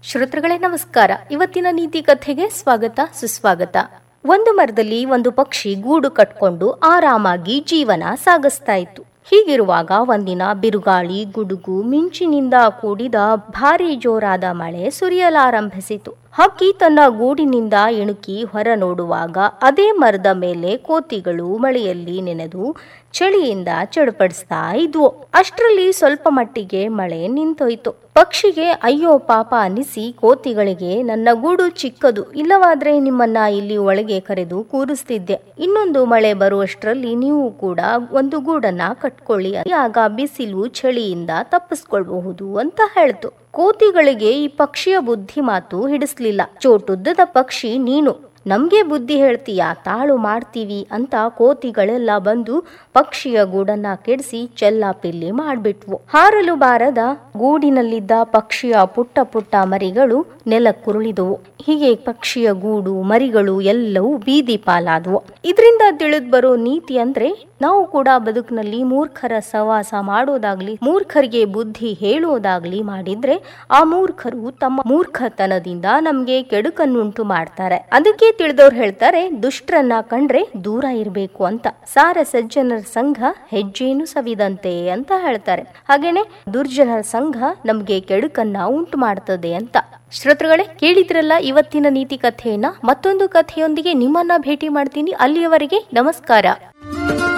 ಶ್ರೋತೃಗಳೇ ನಮಸ್ಕಾರ ಇವತ್ತಿನ ನೀತಿ ಕಥೆಗೆ ಸ್ವಾಗತ ಸುಸ್ವಾಗತ ಒಂದು ಮರದಲ್ಲಿ ಒಂದು ಪಕ್ಷಿ ಗೂಡು ಕಟ್ಕೊಂಡು ಆರಾಮಾಗಿ ಜೀವನ ಸಾಗಿಸ್ತಾ ಇತ್ತು ಹೀಗಿರುವಾಗ ಒಂದಿನ ಬಿರುಗಾಳಿ ಗುಡುಗು ಮಿಂಚಿನಿಂದ ಕೂಡಿದ ಭಾರಿ ಜೋರಾದ ಮಳೆ ಸುರಿಯಲಾರಂಭಿಸಿತು ಹಕ್ಕಿ ತನ್ನ ಗೂಡಿನಿಂದ ಇಣುಕಿ ಹೊರ ನೋಡುವಾಗ ಅದೇ ಮರದ ಮೇಲೆ ಕೋತಿಗಳು ಮಳೆಯಲ್ಲಿ ನೆನೆದು ಚಳಿಯಿಂದ ಚಡಪಡಿಸ್ತಾ ಇದ್ವು ಅಷ್ಟರಲ್ಲಿ ಸ್ವಲ್ಪ ಮಟ್ಟಿಗೆ ಮಳೆ ನಿಂತೋಯ್ತು ಪಕ್ಷಿಗೆ ಅಯ್ಯೋ ಪಾಪ ಅನಿಸಿ ಕೋತಿಗಳಿಗೆ ನನ್ನ ಗೂಡು ಚಿಕ್ಕದು ಇಲ್ಲವಾದ್ರೆ ನಿಮ್ಮನ್ನ ಇಲ್ಲಿ ಒಳಗೆ ಕರೆದು ಕೂರಿಸ್ತಿದ್ದೆ ಇನ್ನೊಂದು ಮಳೆ ಬರುವಷ್ಟರಲ್ಲಿ ನೀವು ಕೂಡ ಒಂದು ಗೂಡನ್ನ ಕಟ್ಕೊಳ್ಳಿ ಆಗ ಬಿಸಿಲು ಚಳಿಯಿಂದ ತಪ್ಪಿಸ್ಕೊಳ್ಬಹುದು ಅಂತ ಹೇಳ್ತು ಕೋತಿಗಳಿಗೆ ಈ ಪಕ್ಷಿಯ ಬುದ್ಧಿ ಮಾತು ಹಿಡಿಸ್ಲಿಲ್ಲ ಚೋಟುದ್ದದ ಪಕ್ಷಿ ನೀನು ನಮ್ಗೆ ಬುದ್ಧಿ ಹೇಳ್ತೀಯಾ ತಾಳು ಮಾಡ್ತೀವಿ ಅಂತ ಕೋತಿಗಳೆಲ್ಲ ಬಂದು ಪಕ್ಷಿಯ ಗೂಡನ್ನ ಕೆಡಿಸಿ ಚೆಲ್ಲಾಪಿಲ್ಲಿ ಮಾಡ್ಬಿಟ್ವು ಹಾರಲು ಬಾರದ ಗೂಡಿನಲ್ಲಿದ್ದ ಪಕ್ಷಿಯ ಪುಟ್ಟ ಪುಟ್ಟ ಮರಿಗಳು ನೆಲಕ್ಕುರುಳಿದವು ಹೀಗೆ ಪಕ್ಷಿಯ ಗೂಡು ಮರಿಗಳು ಎಲ್ಲವೂ ಬೀದಿ ಪಾಲಾದವು ಇದರಿಂದ ತಿಳಿದ್ ಬರೋ ನೀತಿ ಅಂದ್ರೆ ನಾವು ಕೂಡ ಬದುಕಿನಲ್ಲಿ ಮೂರ್ಖರ ಸವಾಸ ಮಾಡೋದಾಗ್ಲಿ ಮೂರ್ಖರಿಗೆ ಬುದ್ಧಿ ಹೇಳುವುದಾಗ್ಲಿ ಮಾಡಿದ್ರೆ ಆ ಮೂರ್ಖರು ತಮ್ಮ ಮೂರ್ಖತನದಿಂದ ನಮ್ಗೆ ಕೆಡುಕನ್ನುಂಟು ಮಾಡ್ತಾರೆ ಅದಕ್ಕೆ ತಿಳಿದವ್ರು ಹೇಳ್ತಾರೆ ದುಷ್ಟರನ್ನ ಕಂಡ್ರೆ ದೂರ ಇರಬೇಕು ಅಂತ ಸಾರ ಸಜ್ಜನರ ಸಂಘ ಹೆಜ್ಜೇನು ಸವಿದಂತೆ ಅಂತ ಹೇಳ್ತಾರೆ ಹಾಗೇನೆ ದುರ್ಜನರ ಸಂಘ ನಮ್ಗೆ ಕೆಡುಕನ್ನ ಉಂಟು ಮಾಡ್ತದೆ ಅಂತ ಶ್ರೋತೃಗಳೇ ಕೇಳಿದ್ರಲ್ಲ ಇವತ್ತಿನ ನೀತಿ ಕಥೆಯನ್ನ ಮತ್ತೊಂದು ಕಥೆಯೊಂದಿಗೆ ನಿಮ್ಮನ್ನ ಭೇಟಿ ಮಾಡ್ತೀನಿ ಅಲ್ಲಿಯವರೆಗೆ ನಮಸ್ಕಾರ